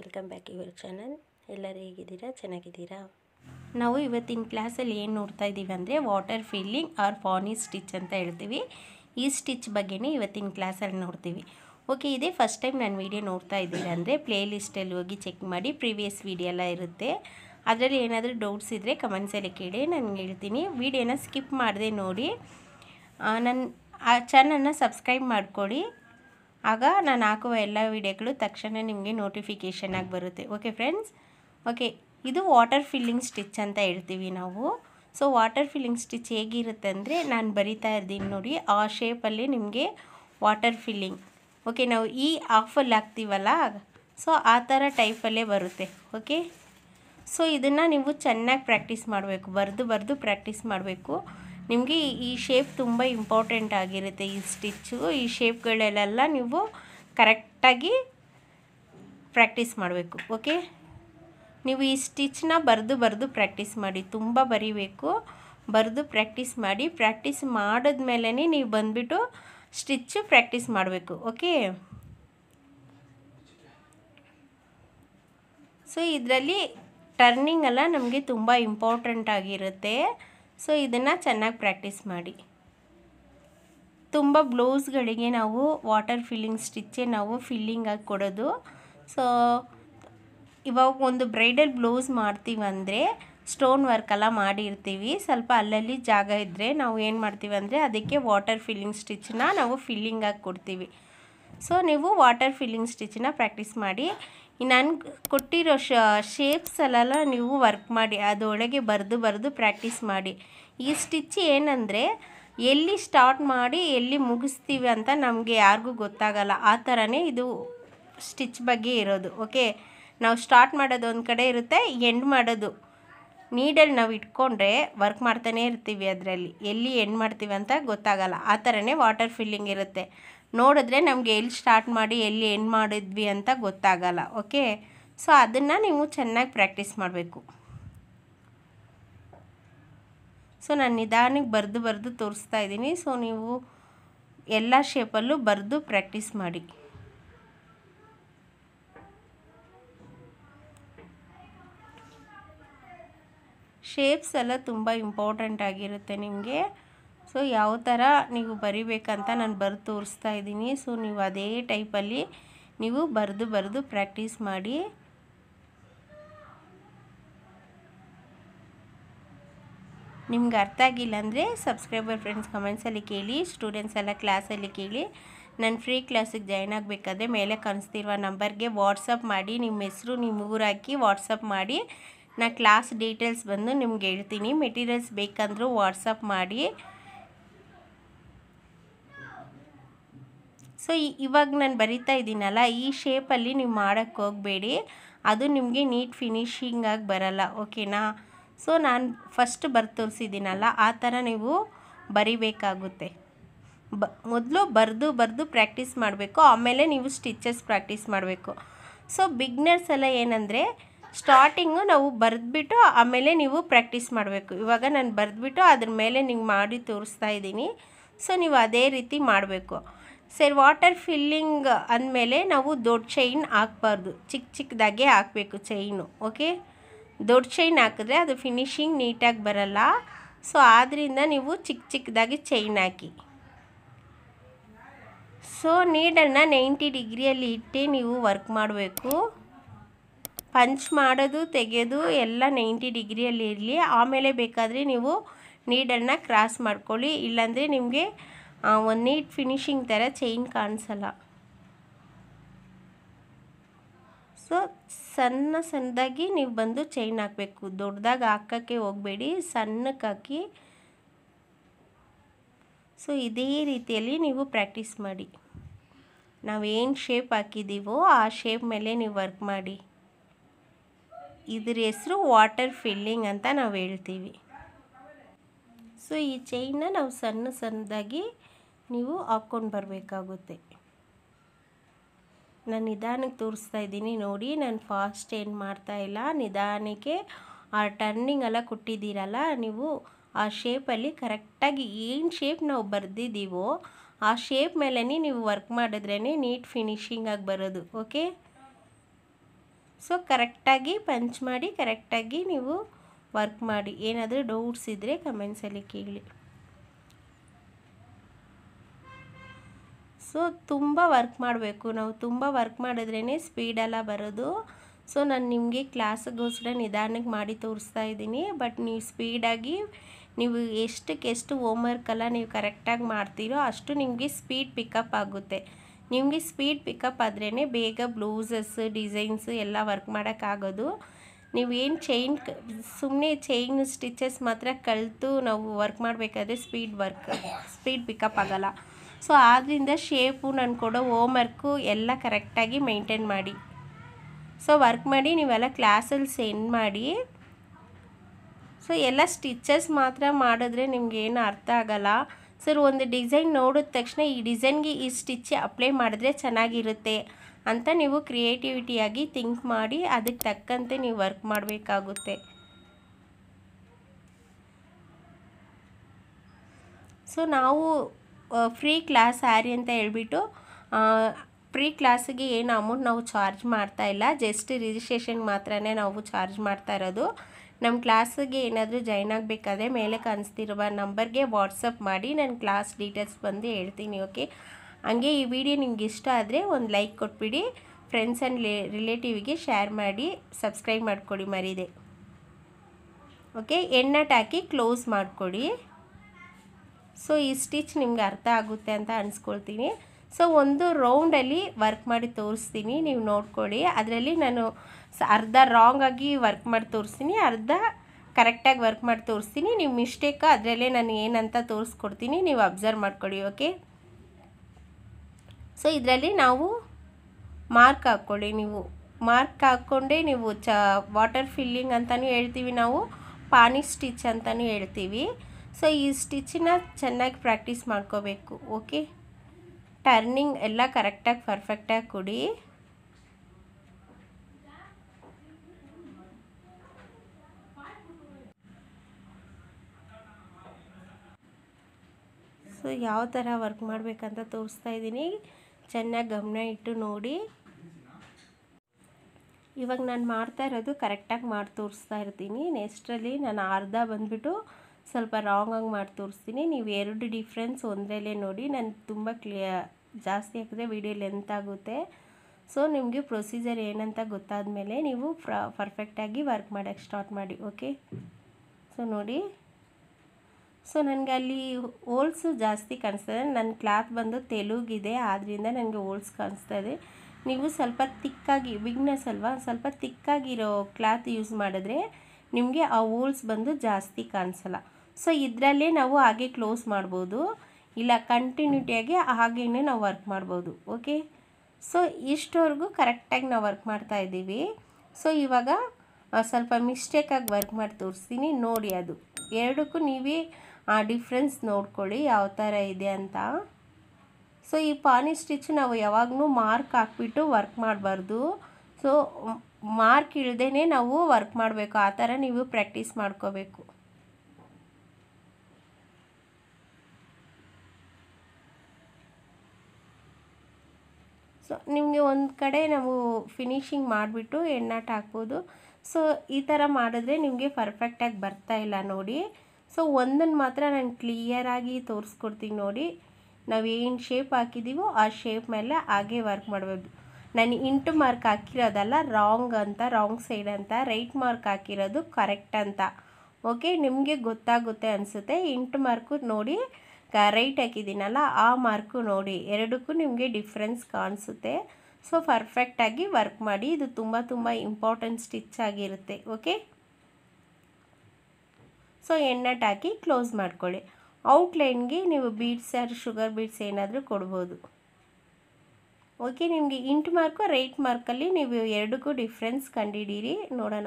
welcome back your channel ಎಲ್ಲರೂ ಹೇಗಿದ್ದೀರಾ ಚೆನ್ನಾಗಿದ್ದೀರಾ ನಾವು ಇವತ್ತಿನ ಕ್ಲಾಸಲ್ಲಿ ಏನು ನೋಡ್ತಾ ಇದ್ದೀವಿ ಅಂದರೆ ವಾಟರ್ ಫಿಲ್ಲಿಂಗ್ ಆರ್ ಫಾನಿ ಸ್ಟಿಚ್ ಅಂತ ಹೇಳ್ತೀವಿ ಈ ಸ್ಟಿಚ್ ಬಗ್ಗೆನೇ ಇವತ್ತಿನ ಕ್ಲಾಸಲ್ಲಿ ನೋಡ್ತೀವಿ ಓಕೆ ಇದೇ ಫಸ್ಟ್ ಟೈಮ್ ನಾನು ವೀಡಿಯೋ ನೋಡ್ತಾ ಇದ್ದೀರಾ ಅಂದರೆ ಪ್ಲೇ ಲಿಸ್ಟಲ್ಲಿ ಹೋಗಿ ಚೆಕ್ ಮಾಡಿ ಪ್ರೀವಿಯಸ್ ವೀಡಿಯೋ ಎಲ್ಲ ಇರುತ್ತೆ ಅದರಲ್ಲಿ ಏನಾದರೂ ಡೌಟ್ಸ್ ಇದ್ದರೆ ಕಮೆಂಟ್ಸಲ್ಲಿ ಕೇಳಿ ನಾನು ಹೇಳ್ತೀನಿ ವೀಡಿಯೋನ ಸ್ಕಿಪ್ ಮಾಡದೆ ನೋಡಿ ನನ್ನ ಆ ಚಾನಲ್ನ ಸಬ್ಸ್ಕ್ರೈಬ್ ಮಾಡ್ಕೊಳ್ಳಿ ಆಗ ನಾನು ಹಾಕುವ ಎಲ್ಲ ವಿಡಿಯೋಗಳು ತಕ್ಷಣ ನಿಮಗೆ ನೋಟಿಫಿಕೇಷನ್ ಆಗಿ ಬರುತ್ತೆ ಓಕೆ ಫ್ರೆಂಡ್ಸ್ ಓಕೆ ಇದು ವಾಟರ್ ಫಿಲ್ಲಿಂಗ್ ಸ್ಟಿಚ್ ಅಂತ ಹೇಳ್ತೀವಿ ನಾವು ಸೊ ವಾಟರ್ ಫಿಲ್ಲಿಂಗ್ ಸ್ಟಿಚ್ ಹೇಗಿರುತ್ತೆ ಅಂದರೆ ನಾನು ಬರಿತಾ ಇದ್ದೀನಿ ನೋಡಿ ಆ ಶೇಪಲ್ಲಿ ನಿಮಗೆ ವಾಟರ್ ಫಿಲ್ಲಿಂಗ್ ಓಕೆ ನಾವು ಈ ಆಫಲ್ಲಿ ಹಾಕ್ತೀವಲ್ಲ ಸೊ ಆ ಥರ ಟೈಪಲ್ಲೇ ಬರುತ್ತೆ ಓಕೆ ಸೊ ಇದನ್ನು ನೀವು ಚೆನ್ನಾಗಿ ಪ್ರಾಕ್ಟೀಸ್ ಮಾಡಬೇಕು ಬರೆದು ಬರೆದು ಪ್ರಾಕ್ಟೀಸ್ ಮಾಡಬೇಕು ನಿಮಗೆ ಈ ಶೇಪ್ ತುಂಬ ಇಂಪಾರ್ಟೆಂಟ್ ಆಗಿರುತ್ತೆ ಈ ಸ್ಟಿಚ್ಚು ಈ ಶೇಪ್ಗಳಲ್ಲೆಲ್ಲ ನೀವು ಕರೆಕ್ಟಾಗಿ ಪ್ರಾಕ್ಟೀಸ್ ಮಾಡಬೇಕು ಓಕೆ ನೀವು ಈ ಸ್ಟಿಚ್ನ ಬರೆದು ಬರೆದು ಪ್ರಾಕ್ಟೀಸ್ ಮಾಡಿ ತುಂಬ ಬರಿಬೇಕು ಬರೆದು ಪ್ರಾಕ್ಟೀಸ್ ಮಾಡಿ ಪ್ರಾಕ್ಟೀಸ್ ಮಾಡಿದ್ಮೇಲೆ ನೀವು ಬಂದುಬಿಟ್ಟು ಸ್ಟಿಚ್ಚು ಪ್ರಾಕ್ಟೀಸ್ ಮಾಡಬೇಕು ಓಕೆ ಸೊ ಇದರಲ್ಲಿ ಟರ್ನಿಂಗ್ ಎಲ್ಲ ನಮಗೆ ತುಂಬ ಇಂಪಾರ್ಟೆಂಟ್ ಆಗಿರುತ್ತೆ ಸೊ ಇದನ್ನು ಚೆನ್ನಾಗಿ ಪ್ರಾಕ್ಟೀಸ್ ಮಾಡಿ ತುಂಬ ಬ್ಲೌಸ್ಗಳಿಗೆ ನಾವು ವಾಟರ್ ಫಿಲ್ಲಿಂಗ್ ಸ್ಟಿಚ್ಚೇ ನಾವು ಫಿಲ್ಲಿಂಗಾಗಿ ಕೊಡೋದು ಸೊ ಇವಾಗ ಒಂದು ಬ್ರೈಡಲ್ ಬ್ಲೌಸ್ ಮಾಡ್ತೀವಿ ಅಂದರೆ ಸ್ಟೋನ್ ವರ್ಕ್ ಎಲ್ಲ ಮಾಡಿರ್ತೀವಿ ಸ್ವಲ್ಪ ಅಲ್ಲಲ್ಲಿ ಜಾಗ ಇದ್ದರೆ ನಾವು ಏನು ಮಾಡ್ತೀವಿ ಅಂದರೆ ಅದಕ್ಕೆ ವಾಟರ್ ಫಿಲ್ಲಿಂಗ್ ಸ್ಟಿಚ್ನ ನಾವು ಫಿಲ್ಲಿಂಗಾಗಿ ಕೊಡ್ತೀವಿ ಸೊ ನೀವು ವಾಟರ್ ಫಿಲ್ಲಿಂಗ್ ಸ್ಟಿಚ್ನ ಪ್ರಾಕ್ಟೀಸ್ ಮಾಡಿ ನಾನು ಕೊಟ್ಟಿರೋ ಶೇಪ್ಸ್ ಅಲ್ಲೆಲ್ಲ ನೀವು ವರ್ಕ್ ಮಾಡಿ ಅದರೊಳಗೆ ಬರೆದು ಬರೆದು ಪ್ರಾಕ್ಟೀಸ್ ಮಾಡಿ ಈ ಸ್ಟಿಚ್ ಏನಂದರೆ ಎಲ್ಲಿ ಸ್ಟಾರ್ಟ್ ಮಾಡಿ ಎಲ್ಲಿ ಮುಗಿಸ್ತೀವಿ ಅಂತ ನಮಗೆ ಯಾರಿಗೂ ಗೊತ್ತಾಗಲ್ಲ ಆ ಥರನೇ ಇದು ಸ್ಟಿಚ್ ಬಗ್ಗೆ ಇರೋದು ಓಕೆ ನಾವು ಸ್ಟಾರ್ಟ್ ಮಾಡೋದು ಒಂದು ಕಡೆ ಇರುತ್ತೆ ಎಂಡ್ ಮಾಡೋದು ನೀಡಲ್ಲಿ ನಾವು ಇಟ್ಕೊಂಡ್ರೆ ವರ್ಕ್ ಮಾಡ್ತಾನೆ ಇರ್ತೀವಿ ಅದರಲ್ಲಿ ಎಲ್ಲಿ ಎಂಡ್ ಮಾಡ್ತೀವಿ ಅಂತ ಗೊತ್ತಾಗಲ್ಲ ಆ ಥರನೇ ವಾಟರ್ ಫಿಲ್ಲಿಂಗ್ ಇರುತ್ತೆ ನೋಡಿದ್ರೆ ನಮಗೆ ಎಲ್ಲಿ ಸ್ಟಾರ್ಟ್ ಮಾಡಿ ಎಲ್ಲಿ ಎಂಡ್ ಮಾಡಿದ್ವಿ ಅಂತ ಗೊತ್ತಾಗಲ್ಲ ಓಕೆ ಸೊ ಅದನ್ನು ನೀವು ಚೆನ್ನಾಗಿ ಪ್ರಾಕ್ಟೀಸ್ ಮಾಡಬೇಕು ಸೊ ನಾನು ನಿಧಾನಕ್ಕೆ ಬರೆದು ಬರೆದು ತೋರಿಸ್ತಾ ಇದ್ದೀನಿ ಸೊ ನೀವು ಎಲ್ಲ ಶೇಪಲ್ಲೂ ಬರೆದು ಪ್ರಾಕ್ಟೀಸ್ ಮಾಡಿ ಶೇಪ್ಸ್ ಎಲ್ಲ ತುಂಬ ಇಂಪಾರ್ಟೆಂಟ್ ಆಗಿರುತ್ತೆ ನಿಮಗೆ ಸೊ ಯಾವ ಥರ ನೀವು ಬರಿಬೇಕಂತ ನಾನು ಬರೆದು ತೋರಿಸ್ತಾ ಇದ್ದೀನಿ ಸೊ ನೀವು ಅದೇ ಟೈಪಲ್ಲಿ ನೀವು ಬರೆದು ಬರೆದು ಪ್ರಾಕ್ಟೀಸ್ ಮಾಡಿ ನಿಮ್ಗೆ ಅರ್ಥ ಆಗಿಲ್ಲ ಅಂದರೆ ಸಬ್ಸ್ಕ್ರೈಬರ್ ಫ್ರೆಂಡ್ಸ್ ಕಮೆಂಟ್ಸಲ್ಲಿ ಕೇಳಿ ಸ್ಟೂಡೆಂಟ್ಸ್ ಎಲ್ಲ ಕ್ಲಾಸಲ್ಲಿ ಕೇಳಿ ನಾನು ಫ್ರೀ ಕ್ಲಾಸಿಗೆ ಜಾಯ್ನ್ ಆಗಬೇಕಾದ್ರೆ ಮೇಲೆ ಕಾಣಿಸ್ತಿರುವ ನಂಬರ್ಗೆ ವಾಟ್ಸಪ್ ಮಾಡಿ ನಿಮ್ಮ ಹೆಸರು ನಿಮ್ಮ ಊರು ಹಾಕಿ ವಾಟ್ಸಪ್ ಮಾಡಿ ನಾ ಕ್ಲಾಸ್ ಡೀಟೇಲ್ಸ್ ಬಂದು ನಿಮ್ಗೆ ಹೇಳ್ತೀನಿ ಮೆಟೀರಿಯಲ್ಸ್ ಬೇಕಂದ್ರೂ ವಾಟ್ಸಪ್ ಮಾಡಿ ಸೊ ಇವಾಗ ನಾನು ಬರಿತಾ ಇದ್ದೀನಲ್ಲ ಈ ಶೇಪಲ್ಲಿ ನೀವು ಮಾಡೋಕ್ಕೆ ಹೋಗಬೇಡಿ ಅದು ನಿಮಗೆ ನೀಟ್ ಫಿನಿಶಿಂಗಾಗಿ ಬರಲ್ಲ ಓಕೆನಾ ಸೊ ನಾನು ಫಸ್ಟ್ ಬರ್ದು ತೋರಿಸಿದ್ದೀನಲ್ಲ ಆ ಥರ ನೀವು ಬರಿಬೇಕಾಗುತ್ತೆ ಬ ಮೊದಲು ಬರೆದು ಬರೆದು ಪ್ರಾಕ್ಟೀಸ್ ಮಾಡಬೇಕು ಆಮೇಲೆ ನೀವು ಸ್ಟಿಚಸ್ ಪ್ರಾಕ್ಟೀಸ್ ಮಾಡಬೇಕು ಸೊ ಬಿಗ್ನರ್ಸ್ ಎಲ್ಲ ಏನಂದರೆ ಸ್ಟಾರ್ಟಿಂಗು ನಾವು ಬರೆದ್ಬಿಟ್ಟು ಆಮೇಲೆ ನೀವು ಪ್ರಾಕ್ಟೀಸ್ ಮಾಡಬೇಕು ಇವಾಗ ನಾನು ಬರೆದ್ಬಿಟ್ಟು ಅದ್ರ ಮೇಲೆ ನೀವು ಮಾಡಿ ತೋರಿಸ್ತಾ ಇದ್ದೀನಿ ಸೊ ನೀವು ಅದೇ ರೀತಿ ಮಾಡಬೇಕು ಸರಿ ವಾಟರ್ ಫಿಲ್ಲಿಂಗ್ ಅಂದಮೇಲೆ ನಾವು ದೊಡ್ಡ ಚೈನ್ ಹಾಕ್ಬಾರ್ದು ಚಿಕ್ಕ ಚಿಕ್ಕದಾಗೆ ಹಾಕಬೇಕು ಚೈನು ಓಕೆ ದೊಡ್ಡ ಚೈನ್ ಹಾಕಿದ್ರೆ ಅದು ಫಿನಿಶಿಂಗ್ ನೀಟಾಗಿ ಬರಲ್ಲ ಸೊ ಆದ್ದರಿಂದ ನೀವು ಚಿಕ್ಕ ಚಿಕ್ಕದಾಗಿ ಚೈನ್ ಹಾಕಿ ಸೊ ನೀಡನ್ನು ನೈಂಟಿ ಡಿಗ್ರಿಯಲ್ಲಿ ಇಟ್ಟೇ ನೀವು ವರ್ಕ್ ಮಾಡಬೇಕು ಪಂಚ್ ಮಾಡೋದು ತೆಗೆಯೋದು ಎಲ್ಲ ನೈಂಟಿ ಡಿಗ್ರಿಯಲ್ಲಿ ಇರಲಿ ಆಮೇಲೆ ಬೇಕಾದರೆ ನೀವು ನೀಡನ್ನು ಕ್ರಾಸ್ ಮಾಡ್ಕೊಳ್ಳಿ ಇಲ್ಲಾಂದರೆ ನಿಮಗೆ ಒಂದು ನೀಟ್ ಫಿನಿಶಿಂಗ್ ಥರ ಚೈನ್ ಕಾಣಿಸಲ್ಲ ಸೊ ಸಣ್ಣ ಸಣ್ಣದಾಗಿ ನೀವು ಬಂದು ಚೈನ್ ಹಾಕಬೇಕು ದೊಡ್ಡದಾಗಿ ಹಾಕೋಕ್ಕೆ ಹೋಗಬೇಡಿ ಸಣ್ಣಕ್ಕೆ ಹಾಕಿ ಸೊ ಇದೇ ರೀತಿಯಲ್ಲಿ ನೀವು ಪ್ರಾಕ್ಟೀಸ್ ಮಾಡಿ ನಾವೇನು ಶೇಪ್ ಹಾಕಿದ್ದೀವೋ ಆ ಶೇಪ್ ಮೇಲೆ ನೀವು ವರ್ಕ್ ಮಾಡಿ ಇದ್ರ ಹೆಸರು ವಾಟರ್ ಫಿಲ್ಲಿಂಗ್ ಅಂತ ನಾವು ಹೇಳ್ತೀವಿ ಸೊ ಈ ಚೈನ್ನ ನಾವು ಸಣ್ಣ ಸಣ್ಣದಾಗಿ ನೀವು ಹಾಕ್ಕೊಂಡು ಬರಬೇಕಾಗುತ್ತೆ ನಾನು ನಿಧಾನಕ್ಕೆ ತೋರಿಸ್ತಾ ಇದ್ದೀನಿ ನೋಡಿ ನಾನು ಫಾಸ್ಟ್ ಏನು ಮಾಡ್ತಾ ಇಲ್ಲ ನಿಧಾನಕ್ಕೆ ಆ ಟರ್ನಿಂಗ್ ಎಲ್ಲ ಕೊಟ್ಟಿದ್ದೀರಲ್ಲ ನೀವು ಆ ಶೇಪಲ್ಲಿ ಕರೆಕ್ಟಾಗಿ ಏನು ಶೇಪ್ ನಾವು ಬರೆದಿದ್ದೀವೋ ಆ ಶೇಪ್ ಮೇಲೇ ನೀವು ವರ್ಕ್ ಮಾಡಿದ್ರೇ ನೀಟ್ ಫಿನಿಶಿಂಗಾಗಿ ಬರೋದು ಓಕೆ ಸೊ ಕರೆಕ್ಟಾಗಿ ಪಂಚ್ ಮಾಡಿ ಕರೆಕ್ಟಾಗಿ ನೀವು ವರ್ಕ್ ಮಾಡಿ ಏನಾದರೂ ಡೌಟ್ಸ್ ಇದ್ದರೆ ಕಮೆಂಟ್ಸಲ್ಲಿ ಕೇಳಿ ಸೊ ತುಂಬ ವರ್ಕ್ ಮಾಡಬೇಕು ನಾವು ತುಂಬ ವರ್ಕ್ ಮಾಡಿದ್ರೇ ಸ್ಪೀಡೆಲ್ಲ ಬರೋದು ಸೊ ನಾನು ನಿಮಗೆ ಕ್ಲಾಸಿಗೋಸ್ಕರ ನಿಧಾನಕ್ಕೆ ಮಾಡಿ ತೋರಿಸ್ತಾ ಇದ್ದೀನಿ ಬಟ್ ನೀವು ಸ್ಪೀಡಾಗಿ ನೀವು ಎಷ್ಟಕ್ಕೆ ಎಷ್ಟು ಹೋಮ್ವರ್ಕ್ ಎಲ್ಲ ನೀವು ಕರೆಕ್ಟಾಗಿ ಮಾಡ್ತೀರೋ ಅಷ್ಟು ನಿಮಗೆ ಸ್ಪೀಡ್ ಪಿಕಪ್ ಆಗುತ್ತೆ ನಿಮಗೆ ಸ್ಪೀಡ್ ಪಿಕಪ್ ಆದ್ರೇ ಬೇಗ ಬ್ಲೌಸಸ್ ಡಿಸೈನ್ಸ್ ಎಲ್ಲ ವರ್ಕ್ ಮಾಡೋಕ್ಕಾಗೋದು ನೀವೇನು ಚೈನ್ ಸುಮ್ಮನೆ ಚೈನ್ ಸ್ಟಿಚಸ್ ಮಾತ್ರ ಕಲಿತು ನಾವು ವರ್ಕ್ ಮಾಡಬೇಕಾದ್ರೆ ಸ್ಪೀಡ್ ವರ್ಕ್ ಸ್ಪೀಡ್ ಪಿಕಪ್ ಆಗೋಲ್ಲ ಸೊ ಆದ್ದರಿಂದ ಶೇಪು ನಾನು ಕೊಡೋ ಹೋಮ್ವರ್ಕು ಎಲ್ಲ ಕರೆಕ್ಟಾಗಿ ಮೇಂಟೈನ್ ಮಾಡಿ ಸೊ ವರ್ಕ್ ಮಾಡಿ ನೀವೆಲ್ಲ ಕ್ಲಾಸಲ್ಲಿ ಸೆಂಡ್ ಮಾಡಿ ಸೊ ಎಲ್ಲ ಸ್ಟಿಚಸ್ ಮಾತ್ರ ಮಾಡಿದ್ರೆ ನಿಮ್ಗೆ ಏನು ಅರ್ಥ ಆಗಲ್ಲ ಸರ್ ಒಂದು ಡಿಸೈನ್ ನೋಡಿದ ತಕ್ಷಣ ಈ ಡಿಸೈನ್ಗೆ ಈ ಸ್ಟಿಚ್ ಅಪ್ಲೈ ಮಾಡಿದ್ರೆ ಚೆನ್ನಾಗಿರುತ್ತೆ ಅಂತ ನೀವು ಕ್ರಿಯೇಟಿವಿಟಿಯಾಗಿ ಥಿಂಕ್ ಮಾಡಿ ಅದಕ್ಕೆ ತಕ್ಕಂತೆ ನೀವು ವರ್ಕ್ ಮಾಡಬೇಕಾಗುತ್ತೆ ಸೊ ನಾವು ಫ್ರೀ ಕ್ಲಾಸ್ ಸ್ಯಾರಿ ಅಂತ ಹೇಳ್ಬಿಟ್ಟು ಫ್ರೀ ಕ್ಲಾಸಿಗೆ ಏನು ಅಮೌಂಟ್ ನಾವು ಚಾರ್ಜ್ ಮಾಡ್ತಾ ಇಲ್ಲ ಜಸ್ಟ್ ರಿಜಿಸ್ಟ್ರೇಷನ್ ಮಾತ್ರನೇ ನಾವು ಚಾರ್ಜ್ ಮಾಡ್ತಾ ಇರೋದು ನಮ್ಮ ಕ್ಲಾಸಿಗೆ ಏನಾದರೂ ಜಾಯ್ನ್ ಆಗಬೇಕಾದ್ರೆ ಮೇಲೆ ಕಾಣಿಸ್ತಿರುವ ನಂಬರ್ಗೆ ವಾಟ್ಸಪ್ ಮಾಡಿ ನಾನು ಕ್ಲಾಸ್ ಡೀಟೇಲ್ಸ್ ಬಂದು ಹೇಳ್ತೀನಿ ಓಕೆ ಹಂಗೆ ಈ ವಿಡಿಯೋ ನಿಮ್ಗೆ ಇಷ್ಟ ಆದರೆ ಒಂದು ಲೈಕ್ ಕೊಟ್ಬಿಡಿ ಫ್ರೆಂಡ್ಸ್ ಆ್ಯಂಡ್ ರಿಲೇಟಿವ್ಗೆ ಶೇರ್ ಮಾಡಿ ಸಬ್ಸ್ಕ್ರೈಬ್ ಮಾಡಿಕೊಡಿ ಮರಿದೆ ಓಕೆ ಎಣ್ಣಟ್ ಹಾಕಿ ಕ್ಲೋಸ್ ಮಾಡಿಕೊಡಿ ಸೊ ಈ ಸ್ಟಿಚ್ ನಿಮ್ಗೆ ಅರ್ಥ ಆಗುತ್ತೆ ಅಂತ ಅನ್ಸ್ಕೊಳ್ತೀನಿ ಸೊ ಒಂದು ರೌಂಡಲ್ಲಿ ವರ್ಕ್ ಮಾಡಿ ತೋರಿಸ್ತೀನಿ ನೀವು ನೋಡ್ಕೊಳ್ಳಿ ಅದರಲ್ಲಿ ನಾನು ಸ ಅರ್ಧ ರಾಂಗಾಗಿ ವರ್ಕ್ ಮಾಡಿ ತೋರಿಸ್ತೀನಿ ಅರ್ಧ ಕರೆಕ್ಟಾಗಿ ವರ್ಕ್ ಮಾಡಿ ತೋರಿಸ್ತೀನಿ ನೀವು ಮಿಸ್ಟೇಕ್ ಅದರಲ್ಲೇ ನಾನು ಏನಂತ ತೋರಿಸ್ಕೊಡ್ತೀನಿ ನೀವು ಅಬ್ಸರ್ವ್ ಮಾಡ್ಕೊಳ್ಳಿ ಓಕೆ ಸೊ ಇದರಲ್ಲಿ ನಾವು ಮಾರ್ಕ್ ಹಾಕ್ಕೊಳ್ಳಿ ನೀವು ಮಾರ್ಕ್ ಹಾಕ್ಕೊಂಡೇ ನೀವು ಚ ವಾಟರ್ ಫಿಲ್ಲಿಂಗ್ ಅಂತಲೂ ಹೇಳ್ತೀವಿ ನಾವು ಪಾನಿ ಸ್ಟಿಚ್ ಅಂತಲೂ ಹೇಳ್ತೀವಿ ಸೊ ಈ ಸ್ಟಿಚ್ಚನ್ನ ಚೆನ್ನಾಗಿ ಪ್ರಾಕ್ಟೀಸ್ ಮಾಡ್ಕೋಬೇಕು ಓಕೆ ಟರ್ನಿಂಗ್ ಎಲ್ಲ ಕರೆಕ್ಟಾಗಿ ಪರ್ಫೆಕ್ಟಾಗಿ ಕೊಡಿ ಸೊ ಯಾವ ಥರ ವರ್ಕ್ ಮಾಡಬೇಕಂತ ತೋರಿಸ್ತಾ ಇದ್ದೀನಿ ಚೆನ್ನಾಗಿ ಗಮನ ಇಟ್ಟು ನೋಡಿ ಇವಾಗ ನಾನು ಮಾಡ್ತಾ ಇರೋದು ಕರೆಕ್ಟಾಗಿ ಮಾಡಿ ತೋರಿಸ್ತಾ ಇರ್ತೀನಿ ನೆಕ್ಸ್ಟಲ್ಲಿ ನಾನು ಅರ್ಧ ಬಂದುಬಿಟ್ಟು ಸ್ವಲ್ಪ ರಾಂಗಾಗಿ ಮಾಡಿ ತೋರಿಸ್ತೀನಿ ನೀವು ಎರಡು ಡಿಫ್ರೆನ್ಸ್ ಒಂದರಲ್ಲೇ ನೋಡಿ ನಾನು ತುಂಬ ಕ್ಲಿಯರ್ ಜಾಸ್ತಿ ಹಾಕಿದ್ರೆ ವಿಡಿಯೋ ಲೆಂತ್ ಆಗುತ್ತೆ ಸೊ ನಿಮಗೆ ಪ್ರೊಸೀಜರ್ ಏನಂತ ಗೊತ್ತಾದ ಮೇಲೆ ನೀವು ಫ್ರ ಪರ್ಫೆಕ್ಟಾಗಿ ವರ್ಕ್ ಮಾಡೋಕ್ಕೆ ಸ್ಟಾರ್ಟ್ ಮಾಡಿ ಓಕೆ ಸೊ ನೋಡಿ ಸೊ ನನಗೆ ಅಲ್ಲಿ ಹೋಲ್ಸು ಜಾಸ್ತಿ ಕಾಣಿಸ್ತದೆ ನನ್ನ ಕ್ಲಾತ್ ಬಂದು ತೆಲುಗಿದೆ ಆದ್ದರಿಂದ ನನಗೆ ಹೋಲ್ಸ್ ಕಾಣಿಸ್ತಾ ಇದೆ ನೀವು ಸ್ವಲ್ಪ ತಿಕ್ಕಾಗಿ ಬಿಗ್ನೆಸ್ ಅಲ್ವಾ ಸ್ವಲ್ಪ ತಿಕ್ಕಾಗಿರೋ ಕ್ಲಾತ್ ಯೂಸ್ ಮಾಡಿದ್ರೆ ನಿಮಗೆ ಆ ಹೋಲ್ಸ್ ಬಂದು ಜಾಸ್ತಿ ಕಾಣಿಸಲ್ಲ ಸೊ ಇದರಲ್ಲೇ ನಾವು ಹಾಗೆ ಕ್ಲೋಸ್ ಮಾಡ್ಬೋದು ಇಲ್ಲ ಕಂಟಿನ್ಯೂಟಿಯಾಗಿ ಹಾಗೇ ನಾವು ವರ್ಕ್ ಮಾಡ್ಬೋದು ಓಕೆ ಸೊ ಇಷ್ಟವರೆಗೂ ಕರೆಕ್ಟಾಗಿ ನಾವು ವರ್ಕ್ ಮಾಡ್ತಾ ಇದ್ದೀವಿ ಸೊ ಇವಾಗ ಸ್ವಲ್ಪ ಮಿಸ್ಟೇಕಾಗಿ ವರ್ಕ್ ಮಾಡಿ ತೋರಿಸ್ತೀನಿ ನೋಡಿ ಅದು ಎರಡಕ್ಕೂ ನೀವೇ ಆ ಡಿಫ್ರೆನ್ಸ್ ನೋಡ್ಕೊಳ್ಳಿ ಯಾವ ಥರ ಇದೆ ಅಂತ ಸೊ ಈ ಪಾನಿ ಸ್ಟಿಚ್ ನಾವು ಯಾವಾಗಲೂ ಮಾರ್ಕ್ ಹಾಕ್ಬಿಟ್ಟು ವರ್ಕ್ ಮಾಡಬಾರ್ದು ಸೊ ಮಾರ್ಕ್ ಇಳ್ದೇ ನಾವು ವರ್ಕ್ ಮಾಡಬೇಕು ಆ ಥರ ನೀವು ಪ್ರಾಕ್ಟೀಸ್ ಮಾಡ್ಕೋಬೇಕು ಸೊ ನಿಮಗೆ ಒಂದು ಕಡೆ ನಾವು ಫಿನಿಶಿಂಗ್ ಮಾಡಿಬಿಟ್ಟು ಎಣ್ಣಾಟ ಹಾಕ್ಬೋದು ಸೊ ಈ ಥರ ಮಾಡಿದ್ರೆ ನಿಮಗೆ ಪರ್ಫೆಕ್ಟಾಗಿ ಬರ್ತಾ ಇಲ್ಲ ನೋಡಿ ಸೊ ಒಂದನ್ನು ಮಾತ್ರ ನಾನು ಕ್ಲಿಯರಾಗಿ ತೋರಿಸ್ಕೊಡ್ತೀನಿ ನೋಡಿ ನಾವು ಏನು ಶೇಪ್ ಹಾಕಿದ್ದೀವೋ ಆ ಶೇಪ್ ಮೇಲೆ ಹಾಗೆ ವರ್ಕ್ ಮಾಡ್ಬೋದು ನಾನು ಇಂಟು ಮಾರ್ಕ್ ಹಾಕಿರೋದಲ್ಲ ರಾಂಗ್ ಅಂತ ರಾಂಗ್ ಸೈಡ್ ಅಂತ ರೈಟ್ ಮಾರ್ಕ್ ಹಾಕಿರೋದು ಕರೆಕ್ಟ್ ಅಂತ ಓಕೆ ನಿಮಗೆ ಗೊತ್ತಾಗುತ್ತೆ ಅನಿಸುತ್ತೆ ಇಂಟು ಮಾರ್ಕು ನೋಡಿ ಕ ರೈಟ್ ಹಾಕಿದ್ದೀನಲ್ಲ ಆ ಮಾರ್ಕು ನೋಡಿ ಎರಡಕ್ಕೂ ನಿಮಗೆ ಡಿಫ್ರೆನ್ಸ್ ಕಾಣಿಸುತ್ತೆ ಸೊ ಪರ್ಫೆಕ್ಟಾಗಿ ವರ್ಕ್ ಮಾಡಿ ಇದು ತುಂಬ ತುಂಬ ಇಂಪಾರ್ಟೆಂಟ್ ಸ್ಟಿಚ್ ಆಗಿರುತ್ತೆ ಓಕೆ ಸೊ ಎಣ್ಣೆಟ್ ಹಾಕಿ ಕ್ಲೋಸ್ ಮಾಡ್ಕೊಳ್ಳಿ ಔಟ್ಲೈನ್ಗೆ ನೀವು ಬೀಡ್ಸ್ ಆರ್ ಶುಗರ್ ಬೀಡ್ಸ್ ಏನಾದರೂ ಕೊಡ್ಬೋದು ಓಕೆ ನಿಮಗೆ ಇಂಟು ಮಾರ್ಕು ರೈಟ್ ಮಾರ್ಕಲ್ಲಿ ನೀವು ಎರಡಕ್ಕೂ ಡಿಫ್ರೆನ್ಸ್ ಕಂಡುಹಿಡೀರಿ ನೋಡೋಣ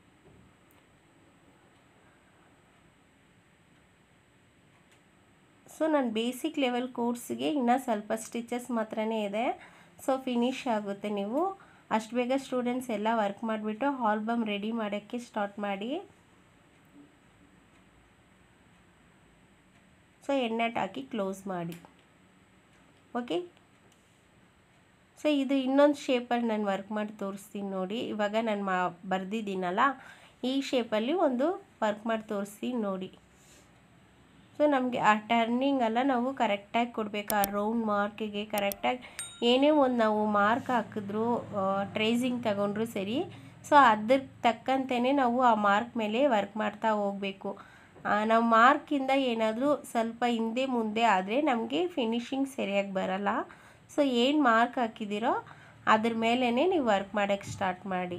ಸೊ ನನ್ನ ಬೇಸಿಕ್ ಲೆವೆಲ್ ಕೋರ್ಸ್ಗೆ ಇನ್ನೂ ಸ್ವಲ್ಪ ಸ್ಟಿಚಸ್ ಮಾತ್ರನೇ ಇದೆ ಸೊ ಫಿನಿಶ್ ಆಗುತ್ತೆ ನೀವು ಅಷ್ಟು ಬೇಗ ಸ್ಟೂಡೆಂಟ್ಸ್ ಎಲ್ಲ ವರ್ಕ್ ಮಾಡಿಬಿಟ್ಟು ಆಲ್ಬಮ್ ರೆಡಿ ಮಾಡೋಕ್ಕೆ ಸ್ಟಾರ್ಟ್ ಮಾಡಿ ಸೊ ಎಣ್ಣೆಟ್ ಹಾಕಿ ಕ್ಲೋಸ್ ಮಾಡಿ ಓಕೆ ಸೊ ಇದು ಇನ್ನೊಂದು ಶೇಪಲ್ಲಿ ನಾನು ವರ್ಕ್ ಮಾಡಿ ತೋರಿಸ್ತೀನಿ ನೋಡಿ ಇವಾಗ ನಾನು ಮಾ ಬರೆದಿದ್ದೀನಲ್ಲ ಈ ಶೇಪಲ್ಲಿ ಒಂದು ವರ್ಕ್ ಮಾಡಿ ತೋರಿಸ್ತೀನಿ ನೋಡಿ ಸೊ ನಮಗೆ ಆ ಟರ್ನಿಂಗ್ ಎಲ್ಲ ನಾವು ಕರೆಕ್ಟಾಗಿ ಕೊಡಬೇಕು ಆ ರೌಂಡ್ ಮಾರ್ಕಿಗೆ ಕರೆಕ್ಟಾಗಿ ಏನೇ ಒಂದು ನಾವು ಮಾರ್ಕ್ ಹಾಕಿದ್ರು ಟ್ರೇಸಿಂಗ್ ತಗೊಂಡ್ರು ಸರಿ ಸೊ ಅದ್ರ ತಕ್ಕಂತೆಯೇ ನಾವು ಆ ಮಾರ್ಕ್ ಮೇಲೆ ವರ್ಕ್ ಮಾಡ್ತಾ ಹೋಗಬೇಕು ನಾವು ಮಾರ್ಕಿಂದ ಏನಾದರೂ ಸ್ವಲ್ಪ ಹಿಂದೆ ಮುಂದೆ ಆದರೆ ನಮಗೆ ಫಿನಿಶಿಂಗ್ ಸರಿಯಾಗಿ ಬರಲ್ಲ ಸೊ ಏನು ಮಾರ್ಕ್ ಹಾಕಿದ್ದೀರೋ ಅದ್ರ ಮೇಲೇ ನೀವು ವರ್ಕ್ ಮಾಡೋಕ್ಕೆ ಸ್ಟಾರ್ಟ್ ಮಾಡಿ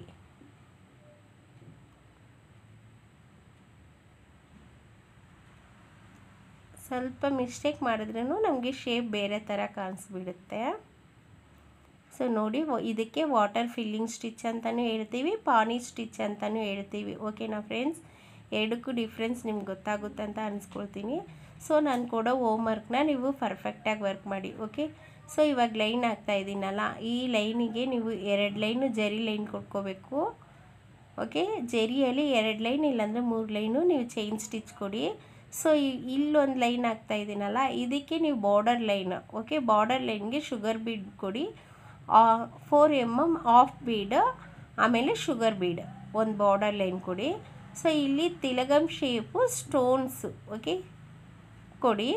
ಸ್ವಲ್ಪ ಮಿಸ್ಟೇಕ್ ಮಾಡಿದ್ರೂ ನಮಗೆ ಶೇಪ್ ಬೇರೆ ಥರ ಕಾಣಿಸ್ಬಿಡುತ್ತೆ ಸೊ ನೋಡಿ ಇದಕ್ಕೆ ವಾಟರ್ ಫಿಲ್ಲಿಂಗ್ ಸ್ಟಿಚ್ ಅಂತಲೂ ಹೇಳ್ತೀವಿ ಪಾನಿ ಸ್ಟಿಚ್ ಅಂತಲೂ ಹೇಳ್ತೀವಿ ಓಕೆನಾ ಫ್ರೆಂಡ್ಸ್ ಎರಡಕ್ಕೂ ಡಿಫ್ರೆನ್ಸ್ ನಿಮ್ಗೆ ಗೊತ್ತಾಗುತ್ತೆ ಅಂತ ಅನ್ಸ್ಕೊಳ್ತೀನಿ ಸೊ ನಾನು ಕೊಡೋ ಹೋಮ್ವರ್ಕ್ನ ನೀವು ಪರ್ಫೆಕ್ಟಾಗಿ ವರ್ಕ್ ಮಾಡಿ ಓಕೆ ಸೊ ಇವಾಗ ಲೈನ್ ಹಾಕ್ತಾ ಇದ್ದೀನಲ್ಲ ಈ ಲೈನಿಗೆ ನೀವು ಎರಡು ಲೈನು ಜರಿ ಲೈನ್ ಕೊಟ್ಕೋಬೇಕು ಓಕೆ ಜರಿಯಲ್ಲಿ ಎರಡು ಲೈನ್ ಇಲ್ಲಾಂದರೆ ಮೂರು ಲೈನು ನೀವು ಚೈನ್ ಸ್ಟಿಚ್ ಕೊಡಿ ಸೊ ಇಲ್ಲೊಂದು ಲೈನ್ ಹಾಕ್ತಾ ಇದ್ದೀನಲ್ಲ ಇದಕ್ಕೆ ನೀವು ಬಾರ್ಡರ್ ಲೈನ್ ಓಕೆ ಬಾರ್ಡರ್ ಲೈನ್ಗೆ ಶುಗರ್ ಬೀಡ್ ಕೊಡಿ four M M of bead ಆಮೇಲೆ ಶುಗರ್ ಬೀಡ್ ಒಂದು ಬಾರ್ಡರ್ ಲೈನ್ ಕೊಡಿ ಸೊ ಇಲ್ಲಿ ತಿಲಗಮ್ ಶೇಪು ಸ್ಟೋನ್ಸ್ ಓಕೆ ಕೊಡಿ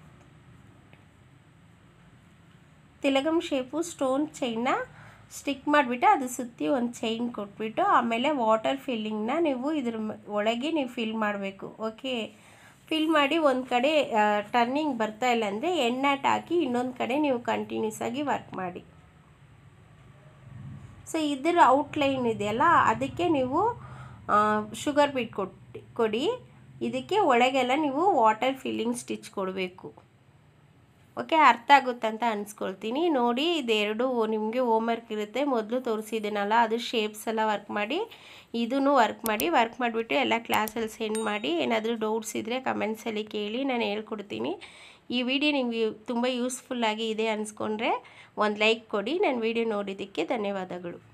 ತಿಲಗಮ್ ಶೇಪು ಸ್ಟೋನ್ ಚೈನ್ನ ಸ್ಟಿಕ್ ಮಾಡಿಬಿಟ್ಟು ಅದು ಸುತ್ತಿ ಒಂದು ಚೈನ್ ಕೊಟ್ಬಿಟ್ಟು ಆಮೇಲೆ ವಾಟರ್ ಫಿಲ್ಲಿಂಗ್ನ ನೀವು ಇದ್ರ ಒಳಗೆ ನೀವು ಫಿಲ್ ಮಾಡಬೇಕು ಓಕೆ ಫಿಲ್ ಮಾಡಿ ಒಂದು ಕಡೆ ಟರ್ನಿಂಗ್ ಬರ್ತಾ ಇಲ್ಲ ಅಂದರೆ ಎಣ್ಣಾಟ್ ಹಾಕಿ ಇನ್ನೊಂದು ಕಡೆ ನೀವು ಕಂಟಿನ್ಯೂಸ್ ಆಗಿ ವರ್ಕ್ ಮಾಡಿ ಸೊ ಇದರ ಔಟ್ಲೈನ್ ಇದೆಯಲ್ಲ ಅದಕ್ಕೆ ನೀವು ಶುಗರ್ ಬೀಟ್ ಕೊಟ್ಟು ಕೊಡಿ ಇದಕ್ಕೆ ಒಳಗೆಲ್ಲ ನೀವು ವಾಟರ್ ಫಿಲ್ಲಿಂಗ್ ಸ್ಟಿಚ್ ಕೊಡಬೇಕು ಓಕೆ ಅರ್ಥ ಆಗುತ್ತೆ ಅಂತ ಅನ್ಸ್ಕೊಳ್ತೀನಿ ನೋಡಿ ಇದೆರಡು ನಿಮಗೆ ಹೋಮ್ವರ್ಕ್ ಇರುತ್ತೆ ಮೊದಲು ತೋರಿಸಿದ್ದೀನಲ್ಲ ಅದು ಶೇಪ್ಸ್ ಎಲ್ಲ ವರ್ಕ್ ಮಾಡಿ ಇದೂ ವರ್ಕ್ ಮಾಡಿ ವರ್ಕ್ ಮಾಡಿಬಿಟ್ಟು ಎಲ್ಲ ಕ್ಲಾಸಲ್ಲಿ ಸೆಂಡ್ ಮಾಡಿ ಏನಾದರೂ ಡೌಟ್ಸ್ ಇದ್ದರೆ ಕಮೆಂಟ್ಸಲ್ಲಿ ಕೇಳಿ ನಾನು ಹೇಳ್ಕೊಡ್ತೀನಿ ಈ ವಿಡಿಯೋ ನಿಮಗೆ ತುಂಬ ಯೂಸ್ಫುಲ್ಲಾಗಿ ಇದೆ ಅನಿಸ್ಕೊಂಡ್ರೆ ಒಂದು ಲೈಕ್ ಕೊಡಿ ನನ್ನ ವಿಡಿಯೋ ನೋಡಿದ್ದಕ್ಕೆ ಧನ್ಯವಾದಗಳು